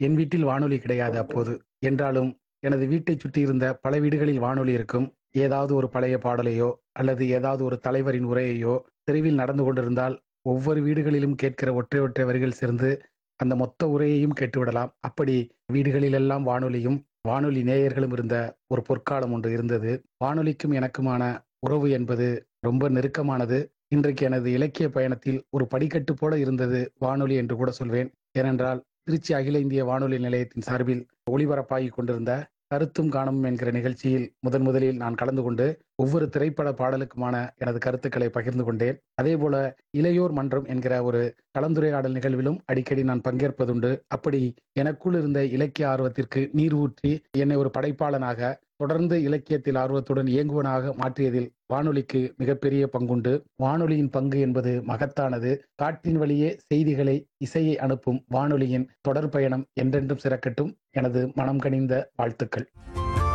என் வீட்டில் வானொலி கிடையாது அப்போது என்றாலும் எனது வீட்டைச் சுற்றியிருந்த பல வீடுகளில் வானொலி இருக்கும் ஏதாவது ஒரு பழைய பாடலையோ அல்லது ஏதாவது ஒரு தலைவரின் உரையையோ தெருவில் நடந்து கொண்டிருந்தால் ஒவ்வொரு வீடுகளிலும் கேட்கிற ஒற்றை ஒற்றை வரிகள் சேர்ந்து அந்த மொத்த உரையையும் கேட்டுவிடலாம் அப்படி வீடுகளிலெல்லாம் வானொலியும் வானொலி நேயர்களும் இருந்த ஒரு பொற்காலம் ஒன்று இருந்தது வானொலிக்கும் எனக்குமான உறவு என்பது ரொம்ப நெருக்கமானது இன்றைக்கு எனது இலக்கிய பயணத்தில் ஒரு படிக்கட்டு போல இருந்தது வானொலி என்று கூட சொல்வேன் ஏனென்றால் திருச்சி அகில இந்திய வானொலி நிலையத்தின் சார்பில் ஒளிபரப்பாகி கொண்டிருந்த கருத்தும் காணமும் என்கிற நிகழ்ச்சியில் முதன் முதலில் நான் கலந்து கொண்டு ஒவ்வொரு திரைப்பட பாடலுக்குமான எனது கருத்துக்களை பகிர்ந்து கொண்டேன் அதே போல இளையோர் மன்றம் என்கிற ஒரு கலந்துரையாடல் நிகழ்விலும் அடிக்கடி நான் பங்கேற்பதுண்டு அப்படி எனக்குள் இருந்த இலக்கிய ஆர்வத்திற்கு நீர் ஊற்றி என்னை ஒரு படைப்பாளனாக தொடர்ந்து இலக்கியத்தில் ஆர்வத்துடன் இயங்குவனாக மாற்றியதில் வானொலிக்கு மிகப்பெரிய பங்குண்டு வானொலியின் பங்கு என்பது மகத்தானது காற்றின் வழியே செய்திகளை இசையை அனுப்பும் வானொலியின் தொடர் பயணம் என்றென்றும் சிறக்கட்டும் எனது மனம் கனிந்த வாழ்த்துக்கள்